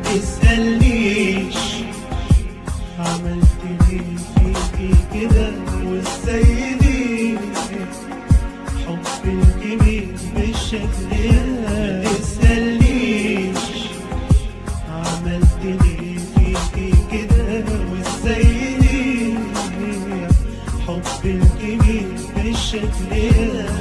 تسألنيش عملت ليه فيكي كده والسيدي حب الكبير بالشكل ده تسألنيش عملت ليه فيكي كده والسيدي حب الكبير بالشكل ده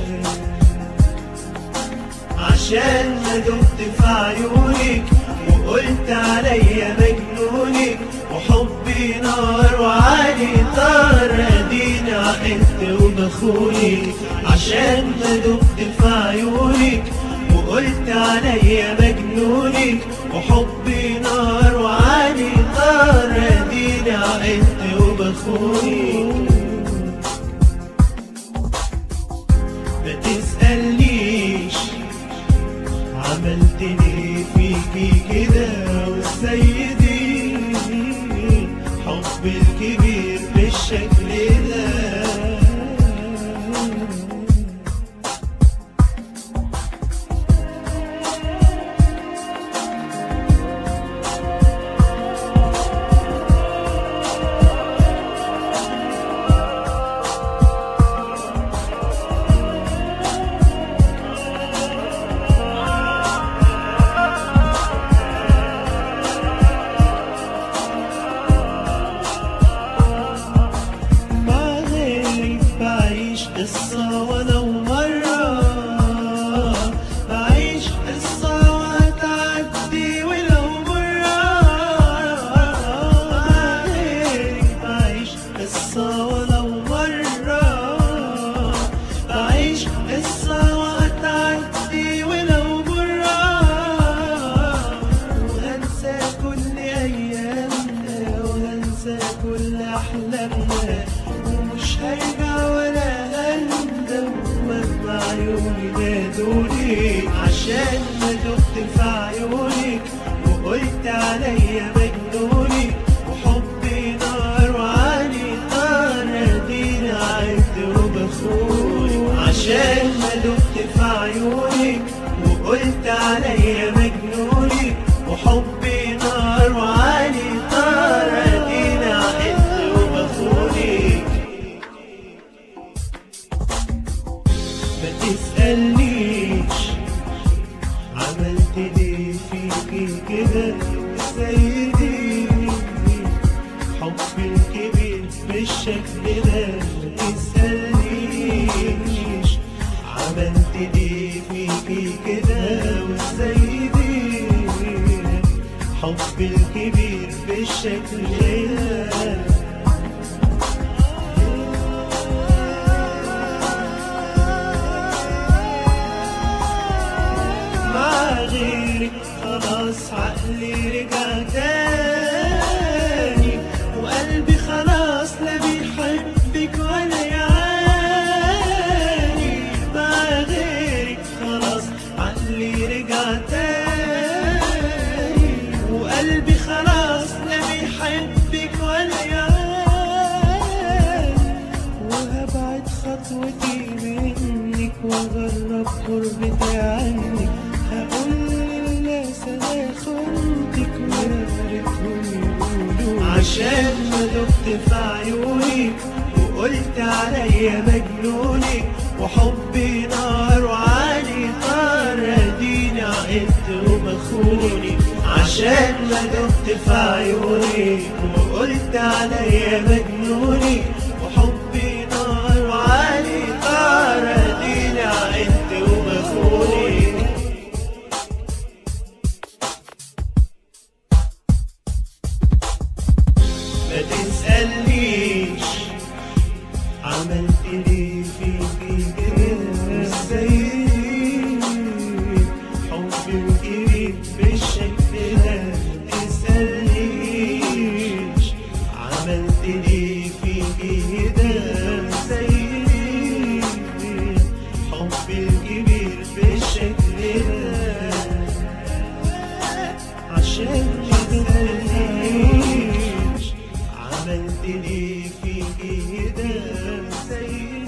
عشان ما دمت في عيونك وقلت عليا مجنونك وحبي نار وعلي طار اديني عقلت وبخونك عشان ما دمت في عيونك وقلت عليا مجنونك وحبي نار وعلي طار اديني عقلت وبخونك ما تسألنيش عملت ليه فيكي كده والسيدي حب الكبير بالشكل ده مع غيرك بعيش قصة ولو مرة بعيش قصة وهتعدي ولو مرة مع غيرك بعيش قصة ولو مرة بعيش قصة وهتعدي ولو مرة وهنسى كل أيامنا وهنسى كل أحلامنا ومش هرجع ولا هندم مهما عيوني نادوني عشان ما دقت في عيونك وقلت عليا مجنوني وحبي نار وعلي طار اديني عدت وبخونك عشان ما دقت في عيونك وقلت عليا مجنوني وحبي نار وعلي طار اديني عدت وبخونك ما تسألنيش عملت ليه فيكي كده سيدي حب الكبير بالشكل ده ما تسألنيش عملت ليه فيكي كده وسيدي حب الكبير بالشكل ده مع غيرك خلاص عقلي رجع تاني وقلبي خلاص لا بيحبك ولا يعاني مع غيرك خلاص عقلي رجع تاني وقلبي خلاص لا بيحبك ولا يعاني وهبعد خطوتي منك واجرب قربتي عنك هقول للناس انا خنتك ويا ريتهم يقولوا عشان ما دقت في عيونك وقلت عليا مجنونك وحبي نار وعلي طار اديني عقدت وبخوني عشان ما دقت في عيونك وقلت عليا مجنونك وحبي نار وعلي طار اديني عقدت وبخوني ما تسألنيش عملت ليه فيكي كده ازاي حب الكبير بالشكل ده ما تسألنيش عملت ليه فيكي كده ازاي حب الكبير بالشكل ده عشان ما تسألنيش عملت ليه فيكي كده زي